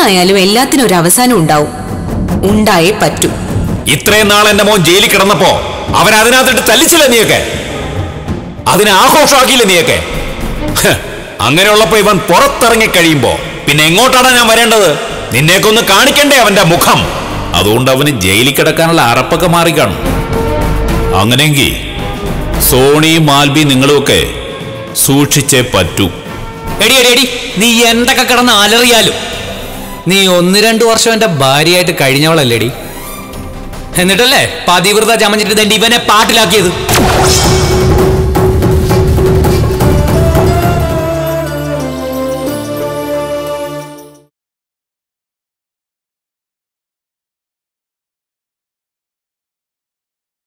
എന്തായാലും എല്ലാത്തിനും ഒരു അവസാനം ഉണ്ടാവും ഉണ്ടായേ പറ്റൂ ഇത്രയും നാൾ എന്റെ മോൻ ജയിലിൽ കിടന്നപ്പോ അവൻ അതിനകത്തിട്ട് തല്ലിച്ചില്ല നീയൊക്കെ അതിനെ ആഘോഷമാക്കിയില്ല നീയൊക്കെ ഹ്, അങ്ങനെയുള്ളപ്പോ ഇവൻ പുറത്തിറങ്ങി കഴിയുമ്പോ പിന്നെ എങ്ങോട്ടാണ് ഞാൻ വരേണ്ടത് നിന്നെയൊക്കെ ഒന്ന് കാണിക്കണ്ടേ അവന്റെ മുഖം അതുകൊണ്ട് അവന് ജയിലിൽ കിടക്കാനുള്ള അറപ്പൊക്കെ മാറിക്കാണും അങ്ങനെയെങ്കിൽ സോണിയും മാൽബി നിങ്ങളുമൊക്കെ സൂക്ഷിച്ചേ പറ്റൂ എടി എടി എടി നീ എന്തൊക്കെ കിടന്ന് അലറിയാലും നീ ഒന്ന് രണ്ടു വർഷം എന്റെ ഭാര്യയായിട്ട് കഴിഞ്ഞവളല്ലേടി എന്നിട്ടല്ലേ പതിവ്രത ചമഞ്ഞിട്ട് ദണ്ട് ഇവനെ പാട്ടിലാക്കിയത്